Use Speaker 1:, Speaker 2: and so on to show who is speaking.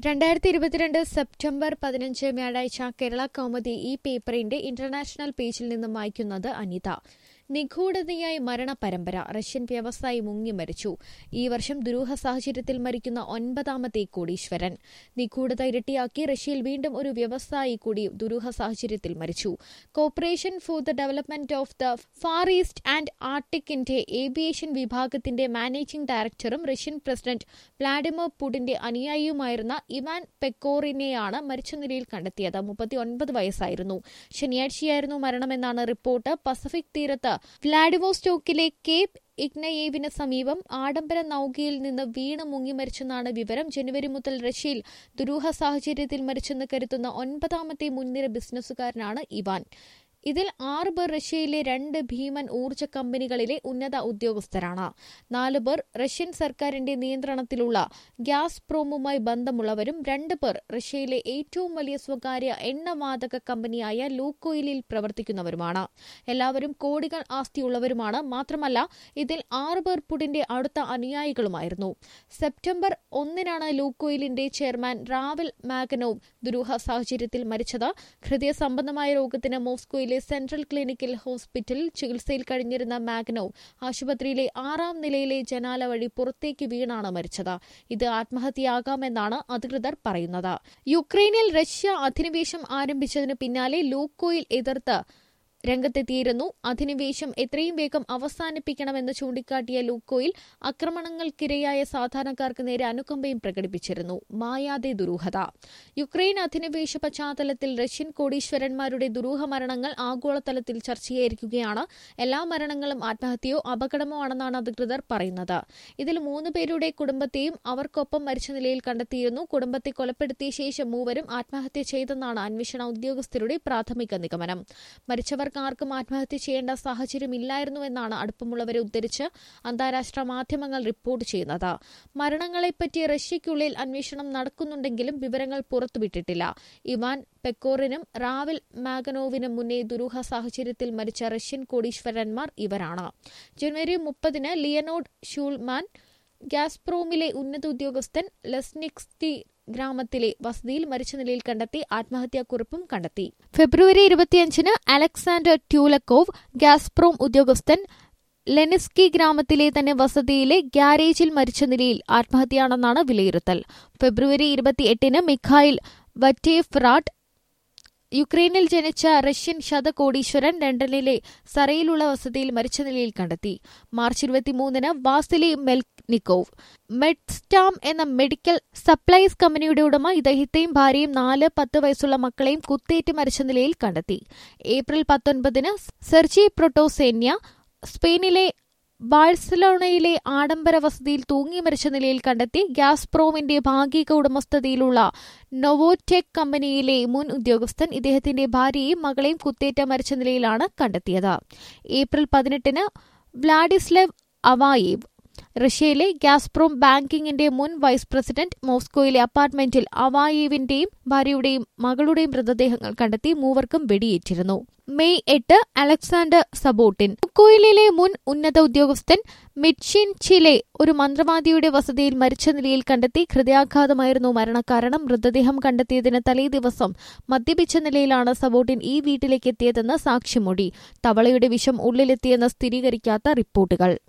Speaker 1: രണ്ടായിരത്തി ഇരുപത്തിരണ്ട് സെപ്റ്റംബർ പതിനഞ്ച് വ്യാഴാഴ്ച കേരള കൗമുദി ഈ പേപ്പറിന്റെ ഇന്റർനാഷണൽ പേജിൽ നിന്നും വായിക്കുന്നത് അനിത നിഗൂഢതയായി മരണപരമ്പര റഷ്യൻ വ്യവസായി മുങ്ങി മരിച്ചു ഈ വർഷം ദുരൂഹ സാഹചര്യത്തിൽ മരിക്കുന്ന ഒൻപതാമത്തെ കോടീശ്വരൻ നിഗൂഢത ഇരട്ടിയാക്കി റഷ്യയിൽ വീണ്ടും ഒരു വ്യവസായി കൂടി ദുരൂഹ സാഹചര്യത്തിൽ മരിച്ചു Corporation for the Development of the Far East and ആർട്ടിക്കിന്റെ ഏവിയേഷൻ വിഭാഗത്തിന്റെ മാനേജിംഗ് ഡയറക്ടറും റഷ്യൻ പ്രസിഡന്റ് വ്ളാഡിമിർ പുടിന്റെ അനുയായിയുമായിരുന്ന ഇവാൻ പെക്കോറിനെയാണ് മരിച്ച നിലയിൽ കണ്ടെത്തിയത് മുപ്പത്തിയൊൻപത് വയസ്സായിരുന്നു ശനിയാഴ്ചയായിരുന്നു മരണമെന്നാണ് റിപ്പോർട്ട് പസഫിക് തീരത്ത് വ്ളാഡിവോസ്റ്റോക്കിലെ കേപ്പ് ഇഗ്നയേവിന് സമീപം ആഡംബര നൌകയിൽ നിന്ന് വീണ് മുങ്ങി മരിച്ചെന്നാണ് വിവരം ജനുവരി മുതൽ റഷ്യയിൽ ദുരൂഹ സാഹചര്യത്തിൽ മരിച്ചെന്ന് കരുതുന്ന ഒൻപതാമത്തെ മുൻനിര ബിസിനസ്സുകാരനാണ് ഇവാൻ ഇതിൽ ആറ് പേർ റഷ്യയിലെ രണ്ട് ഭീമൻ ഊർജ്ജ കമ്പനികളിലെ ഉന്നത ഉദ്യോഗസ്ഥരാണ് നാല് പേർ റഷ്യൻ സർക്കാരിന്റെ നിയന്ത്രണത്തിലുള്ള ഗ്യാസ് പ്രോമുമായി ബന്ധമുള്ളവരും രണ്ട് പേർ റഷ്യയിലെ ഏറ്റവും വലിയ സ്വകാര്യ എണ്ണവാതക കമ്പനിയായ ലൂക്കോയിലിൽ പ്രവർത്തിക്കുന്നവരുമാണ് എല്ലാവരും കോടികൾ ആസ്തിയുള്ളവരുമാണ് മാത്രമല്ല ഇതിൽ ആറ് പേർ പുടിന്റെ അടുത്ത അനുയായികളുമായിരുന്നു സെപ്റ്റംബർ ഒന്നിനാണ് ലൂക്കോയിലിന്റെ ചെയർമാൻ റാവൽ മാഗനോവ് ദുരൂഹ സാഹചര്യത്തിൽ മരിച്ചത് ഹൃദയ സംബന്ധമായ രോഗത്തിന് മോസ്കോയിൽ ജില്ലയിലെ സെൻട്രൽ ക്ലിനിക്കൽ ഹോസ്പിറ്റലിൽ ചികിത്സയിൽ കഴിഞ്ഞിരുന്ന മാഗ്നോവ് ആശുപത്രിയിലെ ആറാം നിലയിലെ ജനാല വഴി പുറത്തേക്ക് വീണാണ് മരിച്ചത് ഇത് ആത്മഹത്യയാകാമെന്നാണ് അധികൃതർ പറയുന്നത് യുക്രൈനിൽ റഷ്യ അധിനിവേശം ആരംഭിച്ചതിന് പിന്നാലെ ലൂക്കോയിൽ എതിർത്ത് രംഗത്തെത്തിയിരുന്നു അധിനിവേശം എത്രയും വേഗം അവസാനിപ്പിക്കണമെന്ന് ചൂണ്ടിക്കാട്ടിയ ലൂക്കോയിൽ ആക്രമണങ്ങൾക്കിരയായ സാധാരണക്കാർക്ക് നേരെ അനുകമ്പയും പ്രകടിപ്പിച്ചിരുന്നു മായാതെ ദുരൂഹത യുക്രൈൻ അധിനിവേശ പശ്ചാത്തലത്തിൽ റഷ്യൻ കോടീശ്വരന്മാരുടെ ദുരൂഹ മരണങ്ങൾ ആഗോളതലത്തിൽ ചർച്ചയായിരിക്കുകയാണ് എല്ലാ മരണങ്ങളും ആത്മഹത്യയോ അപകടമോ ആണെന്നാണ് അധികൃതർ പറയുന്നത് ഇതിൽ മൂന്ന് പേരുടെ കുടുംബത്തെയും അവർക്കൊപ്പം മരിച്ച നിലയിൽ കണ്ടെത്തിയിരുന്നു കുടുംബത്തെ കൊലപ്പെടുത്തിയ ശേഷം മൂവരും ആത്മഹത്യ ചെയ്തെന്നാണ് അന്വേഷണ ഉദ്യോഗസ്ഥരുടെ പ്രാഥമിക നിഗമനം മരിച്ചവർ ആർക്കും ആത്മഹത്യ ചെയ്യേണ്ട സാഹചര്യമില്ലായിരുന്നുവെന്നാണ് അടുപ്പമുള്ളവരെ ഉദ്ധരിച്ച് അന്താരാഷ്ട്ര മാധ്യമങ്ങൾ റിപ്പോർട്ട് ചെയ്യുന്നത് മരണങ്ങളെപ്പറ്റി റഷ്യയ്ക്കുള്ളിൽ അന്വേഷണം നടക്കുന്നുണ്ടെങ്കിലും വിവരങ്ങൾ പുറത്തുവിട്ടിട്ടില്ല ഇവാൻ പെക്കോറിനും റാവൽ മാഗനോവിനും മുന്നേ ദുരൂഹ സാഹചര്യത്തിൽ മരിച്ച റഷ്യൻ കോടീശ്വരന്മാർ ഇവരാണ് ജനുവരി മുപ്പതിന് ലിയനോഡ് ഷൂൾമാൻ ഗ്യാസ്പ്രോമിലെ ഉന്നത ഉദ്യോഗസ്ഥൻ ലെസ്നിക്സ്തി ഗ്രാമത്തിലെ വസതിയിൽ മരിച്ച നിലയിൽ കണ്ടെത്തി ആത്മഹത്യാക്കുറിപ്പും കണ്ടെത്തി ഫെബ്രുവരി ഇരുപത്തിയഞ്ചിന് അലക്സാണ്ടർ ട്യൂലക്കോവ് ഗ്യാസ്പ്രോം ഉദ്യോഗസ്ഥൻ ലെനിസ്കി ഗ്രാമത്തിലെ തന്നെ വസതിയിലെ ഗ്യാരേജിൽ മരിച്ച നിലയിൽ ആത്മഹത്യയാണെന്നാണ് വിലയിരുത്തൽ ഫെബ്രുവരി ഇരുപത്തിയെട്ടിന് മിഖായിൽ വറ്റേഫ്രാട്ട് യുക്രൈനിൽ ജനിച്ച റഷ്യൻ ശതകോടീശ്വരൻ ലണ്ടനിലെ സറയിലുള്ള വസതിയിൽ മരിച്ച നിലയിൽ കണ്ടെത്തി മാർച്ച് ഇരുപത്തിമൂന്നിന് വാസിലി മെൽനിക്കോവ് മെഡ്സ്റ്റാം എന്ന മെഡിക്കൽ സപ്ലൈസ് കമ്പനിയുടെ ഉടമ ഇദ്ദേഹത്തെയും ഭാര്യയും നാല് പത്ത് വയസ്സുള്ള മക്കളെയും കുത്തേറ്റ് മരിച്ച നിലയിൽ കണ്ടെത്തി ഏപ്രിൽ പത്തൊൻപതിന് സെർജി പ്രൊട്ടോസേന്യ സ്പെയിനിലെ ബാഴ്സലോണയിലെ ആഡംബര വസതിയിൽ തൂങ്ങി മരിച്ച നിലയിൽ കണ്ടെത്തി ഗ്യാസ്പ്രോമിന്റെ ഭാഗിക ഉടമസ്ഥതയിലുള്ള നൊവോടെക് കമ്പനിയിലെ മുൻ ഉദ്യോഗസ്ഥൻ ഇദ്ദേഹത്തിന്റെ ഭാര്യയെയും മകളെയും കുത്തേറ്റ മരിച്ച നിലയിലാണ് കണ്ടെത്തിയത് ഏപ്രിൽ പതിനെട്ടിന് വ്ളാഡിസ്ലെവ് അവായേവ് റഷ്യയിലെ ഗ്യാസ്പ്രോം ബാങ്കിങ്ങിന്റെ മുൻ വൈസ് പ്രസിഡന്റ് മോസ്കോയിലെ അപ്പാർട്ട്മെന്റിൽ അവായേവിന്റെയും ഭാര്യയുടെയും മകളുടെയും മൃതദേഹങ്ങൾ കണ്ടെത്തി മൂവർക്കും വെടിയേറ്റിരുന്നു മെയ് എട്ട് അലക്സാണ്ടർ സബോട്ടിൻ കൊയിലിലെ മുൻ ഉന്നത ഉദ്യോഗസ്ഥൻ മിഡ്ഷിൻ ചിലെ ഒരു മന്ത്രവാദിയുടെ വസതിയിൽ മരിച്ച നിലയിൽ കണ്ടെത്തി ഹൃദയാഘാതമായിരുന്നു മരണകാരണം മൃതദേഹം കണ്ടെത്തിയതിന് തലേ ദിവസം മദ്യപിച്ച നിലയിലാണ് സബോട്ടിൻ ഈ വീട്ടിലേക്ക് എത്തിയതെന്ന് സാക്ഷിമൊഴി തവളയുടെ വിഷം ഉള്ളിലെത്തിയെന്ന് സ്ഥിരീകരിക്കാത്ത റിപ്പോർട്ടുകൾ